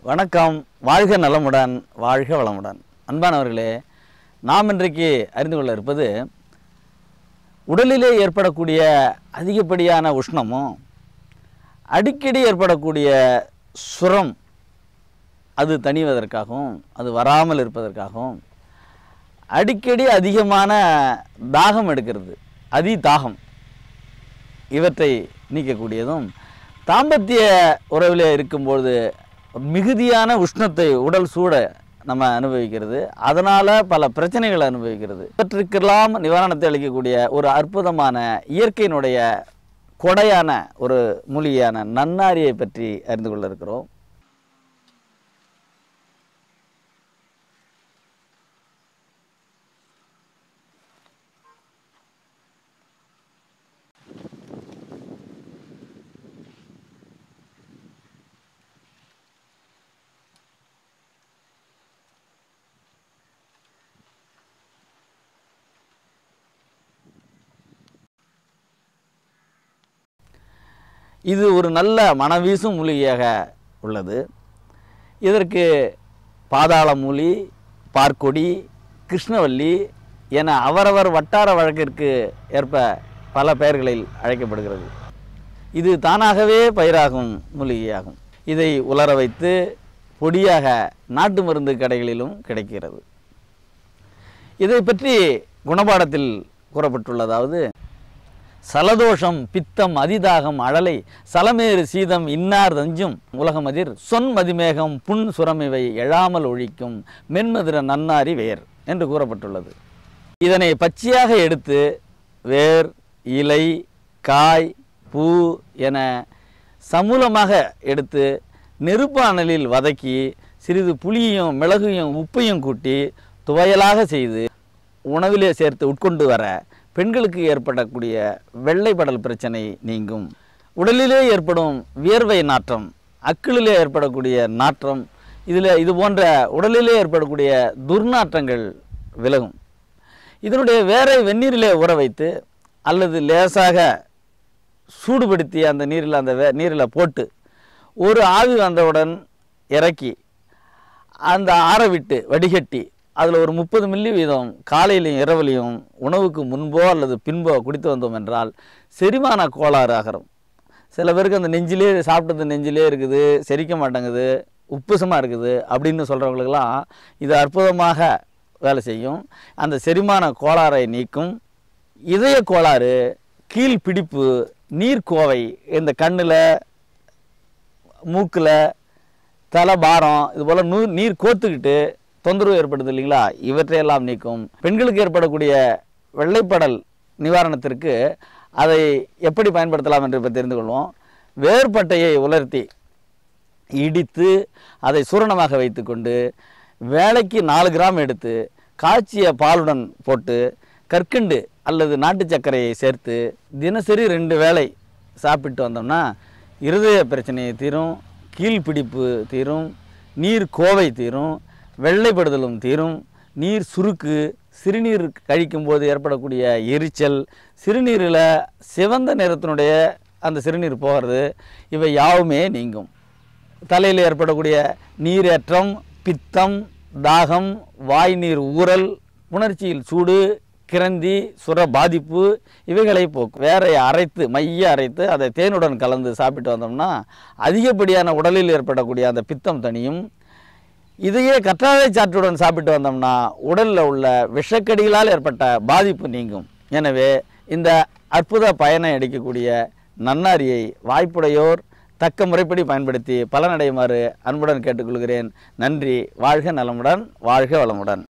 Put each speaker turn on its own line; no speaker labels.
வணக்கம் வாழ்க நலமுடன் வாழ்க வளமுடன் அன்பானவர்களே நாம் இன்றைக்கு அறிந்து கொள்ள இருப்பது உடலிலே ஏற்படக்கூடிய அதிகப்படியான உஷ்ணமும் அடிக்கடி ஏற்படக்கூடிய சுரம் அது தணிவதற்காகவும் அது வராமல் இருப்பதற்காகவும் அடிக்கடி அதிகமான தாகம் எடுக்கிறது அதி தாகம் இவற்றை நீக்கக்கூடியதும் தாம்பத்திய உறவில் இருக்கும்பொழுது மிகுதியான உஷ்ணத்தை உடல் சூட நம்ம அனுபவிக்கிறது அதனால் பல பிரச்சனைகளை அனுபவிக்கிறது இவற்றுக்கெல்லாம் நிவாரணத்தை அளிக்கக்கூடிய ஒரு அற்புதமான இயற்கையினுடைய கொடையான ஒரு மூலிகையான நன்னாரியை பற்றி அறிந்து கொள்ள இருக்கிறோம் இது ஒரு நல்ல மனவீசும் மூலிகையாக உள்ளது இதற்கு பாதாள மூலி பார்க்கொடி கிருஷ்ணவல்லி என அவரவர் வட்டார வழக்கிற்கு ஏற்ப பல பெயர்களில் அழைக்கப்படுகிறது இது தானாகவே பயிராகும் மூலிகையாகும் இதை உலர வைத்து பொடியாக நாட்டு மருந்து கடைகளிலும் கிடைக்கிறது இதை பற்றி குணபாடத்தில் கூறப்பட்டுள்ளதாவது சலதோஷம் பித்தம் அதிதாகம் அழலை சலமேறு சீதம் இன்னார் தஞ்சும் உலகமதிர் சொன் மதிமேகம் புண் சுரமிவை எழாமல் ஒழிக்கும் மென்மதுர நன்னாரி வேர் என்று கூறப்பட்டுள்ளது இதனை பச்சையாக எடுத்து வேர் இலை காய் பூ என சமூலமாக எடுத்து நெருப்பானலில் வதக்கி சிறிது புளியையும் மிளகையும் உப்பையும் கூட்டி துவையலாக செய்து உணவிலே சேர்த்து உட்கொண்டு வர பெண்களுக்கு ஏற்படக்கூடிய வெள்ளைப்படல் பிரச்சனை நீங்கும் உடலிலே ஏற்படும் வியர்வை நாற்றம் அக்கிளிலே ஏற்படக்கூடிய நாற்றம் இதில் இது போன்ற உடலிலே ஏற்படக்கூடிய துர்நாற்றங்கள் விலகும் இதனுடைய வேரை வெந்நீரிலே ஊற வைத்து அல்லது லேசாக சூடுபடுத்தி அந்த நீரில் அந்த வே நீரில் போட்டு ஒரு ஆவி வந்தவுடன் இறக்கி அந்த ஆற விட்டு வடிகட்டி அதில் ஒரு முப்பது மில்லி வீதம் காலையிலையும் இரவுலையும் உணவுக்கு முன்போ அல்லது பின்போ குடித்து வந்தோம் என்றால் செரிமான கோளாறு அகரும் சில பேருக்கு அந்த நெஞ்சிலே சாப்பிட்டது நெஞ்சிலே இருக்குது செரிக்க மாட்டேங்குது உப்புசமாக இருக்குது அப்படின்னு சொல்கிறவங்களுக்கெல்லாம் இது அற்புதமாக வேலை செய்யும் அந்த செரிமான கோளாறை நீக்கும் இதய கோளாறு கீழ் பிடிப்பு நீர்க்கோவை இந்த கண்ணில் மூக்கில் தலை பாரம் இது போல் நூ நீர் கோர்த்துக்கிட்டு தொந்தரவு ஏற்படுது இல்லைங்களா இவற்றையெல்லாம் நீக்கும் பெண்களுக்கு ஏற்படக்கூடிய வெள்ளைப்படல் நிவாரணத்திற்கு அதை எப்படி பயன்படுத்தலாம் என்று இப்போ தெரிந்து கொள்வோம் வேர்பட்டையை உலர்த்தி இடித்து அதை சூரணமாக வைத்துக்கொண்டு வேலைக்கு நாலு கிராம் எடுத்து காய்ச்சிய பாலுடன் போட்டு கற்கண்டு அல்லது நாட்டு சர்க்கரையை சேர்த்து தினசரி ரெண்டு வேளை சாப்பிட்டு வந்தோம்னா இருதய பிரச்சனையை தீரும் கீழ்பிடிப்பு தீரும் நீர் கோவை தீரும் வெள்ளைப்படுதலும் தீரும் நீர் சுருக்கு சிறுநீர் கழிக்கும்போது ஏற்படக்கூடிய எரிச்சல் சிறுநீரில் சிவந்த நிறத்தினுடைய அந்த சிறுநீர் போகிறது இவை யாவுமே நீங்கும் தலையில் ஏற்படக்கூடிய நீரேற்றம் பித்தம் தாகம் வாய் நீர் ஊறல் உணர்ச்சியில் சூடு கிரந்தி சுர பாதிப்பு இவைகளை போக்கும் வேறையை அரைத்து மைய அரைத்து அதை தேனுடன் கலந்து சாப்பிட்டு வந்தோம்னா அதிகப்படியான உடலில் ஏற்படக்கூடிய அந்த பித்தம் தனியும் இதையே கற்றாழை சாற்றுடன் சாப்பிட்டு வந்தோம்னா உடலில் உள்ள விஷக்கடிகளால் ஏற்பட்ட பாதிப்பு நீங்கும் எனவே இந்த அற்புத பயனை அளிக்கக்கூடிய நன்னாரியை வாய்ப்புடையோர் தக்க முறைப்படி பயன்படுத்தி பலனடையுமாறு அன்புடன் கேட்டுக்கொள்கிறேன் நன்றி வாழ்க நலமுடன் வாழ்க வளமுடன்